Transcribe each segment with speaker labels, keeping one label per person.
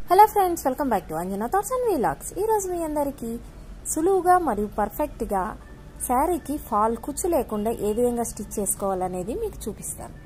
Speaker 1: hello friends welcome back to Anjana thoughts and vlogs ఈరోజు మీ అందరికీ సులువుగా మరియు పర్ఫెక్ట్గా శారీకి ఫాల్ కుచ్చు లేకుండా ఏ విధంగా స్టిచ్ చేసుకోవాలనేది మీకు చూపిస్తాను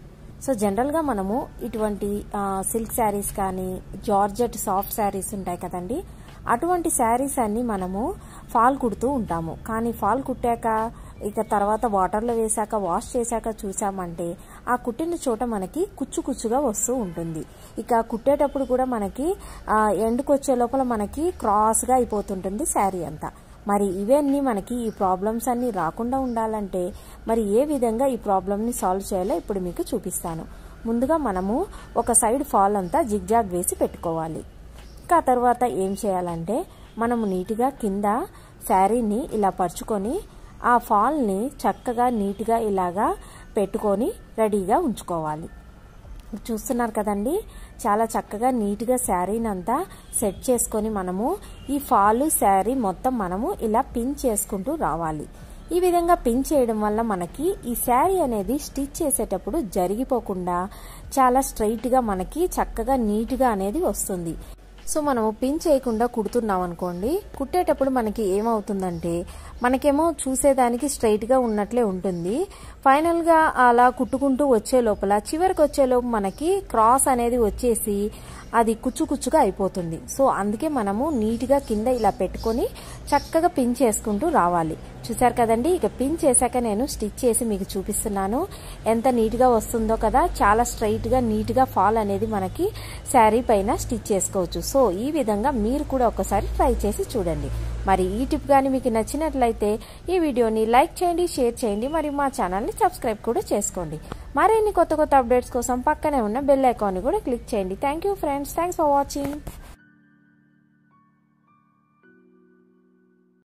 Speaker 1: సో జనరల్గా మనము ఇటువంటి సిల్క్ శారీస్ కానీ జార్జెట్ సాఫ్ట్ శారీస్ ఉంటాయి కదండి అటువంటి శారీస్ అన్ని మనము ఫాల్ కుడుతూ ఉంటాము కానీ ఫాల్ కుట్టాక ఇక తర్వాత వాటర్లో వేసాక వాష్ చేశాక చూసామంటే ఆ కుట్టిన చోట మనకి కుచ్చు కుచ్చుగా వస్తూ ఉంటుంది ఇక కుట్టేటప్పుడు కూడా మనకి ఎండుకు వచ్చే లోపల మనకి క్రాస్గా అయిపోతుంటుంది శారీ అంతా మరి ఇవన్నీ మనకి ఈ ప్రాబ్లమ్స్ అన్ని రాకుండా ఉండాలంటే మరి ఏ విధంగా ఈ ప్రాబ్లమ్ని సాల్వ్ చేయాలో ఇప్పుడు మీకు చూపిస్తాను ముందుగా మనము ఒక సైడ్ ఫాల్ అంతా జిగ్జాగ్ వేసి పెట్టుకోవాలి ఇంకా తర్వాత ఏం చేయాలంటే మనము నీట్గా కింద శారీని ఇలా పరుచుకొని ఆ ఫాల్ని చక్కగా నీట్గా ఇలాగా పెట్టుకొని రెడీగా ఉంచుకోవాలి చూస్తున్నారు కదండి చాలా చక్కగా నీట్గా శారీని అంతా సెట్ చేసుకొని మనము ఈ ఫాల్ శారీ మొత్తం మనము ఇలా పిన్ చేసుకుంటూ రావాలి ఈ విధంగా పిన్ చేయడం వల్ల మనకి ఈ శారీ అనేది స్టిచ్ చేసేటప్పుడు జరిగిపోకుండా చాలా స్ట్రైట్గా మనకి చక్కగా నీట్గా అనేది వస్తుంది సో మనము పిన్ చేయకుండా కుడుతున్నాం అనుకోండి కుట్టేటప్పుడు మనకి ఏమవుతుందంటే మనకేమో చూసేదానికి స్ట్రైట్గా ఉన్నట్లే ఉంటుంది ఫైనల్గా అలా కుట్టుకుంటూ వచ్చే లోపల చివరికి వచ్చే లోపు మనకి క్రాస్ అనేది వచ్చేసి అది కుచ్చు కుచ్చుగా అయిపోతుంది సో అందుకే మనము నీట్గా కింద ఇలా పెట్టుకొని చక్కగా పిన్ చేసుకుంటూ రావాలి చూసారు కదండి ఇక పిన్ చేశాక నేను స్టిచ్ చేసి మీకు చూపిస్తున్నాను ఎంత నీట్గా వస్తుందో కదా చాలా స్ట్రైట్గా నీట్గా ఫాల్ అనేది మనకి శారీ పైన స్టిచ్ చేసుకోవచ్చు సో ఈ విధంగా మీరు కూడా ఒకసారి ట్రై చేసి చూడండి మరి ఈ టిప్ కానీ మీకు నచ్చినట్లయితే ఈ వీడియోని లైక్ చేయండి షేర్ చేయండి మరియు మా ఛానల్ని సబ్స్క్రైబ్ కూడా చేసుకోండి మరిన్ని కొత్త కొత్త అప్డేట్స్ కోసం పక్కనే ఉన్న బెల్ ఐకాన్ని కూడా క్లిక్ చేయండి thank you friends thanks for watching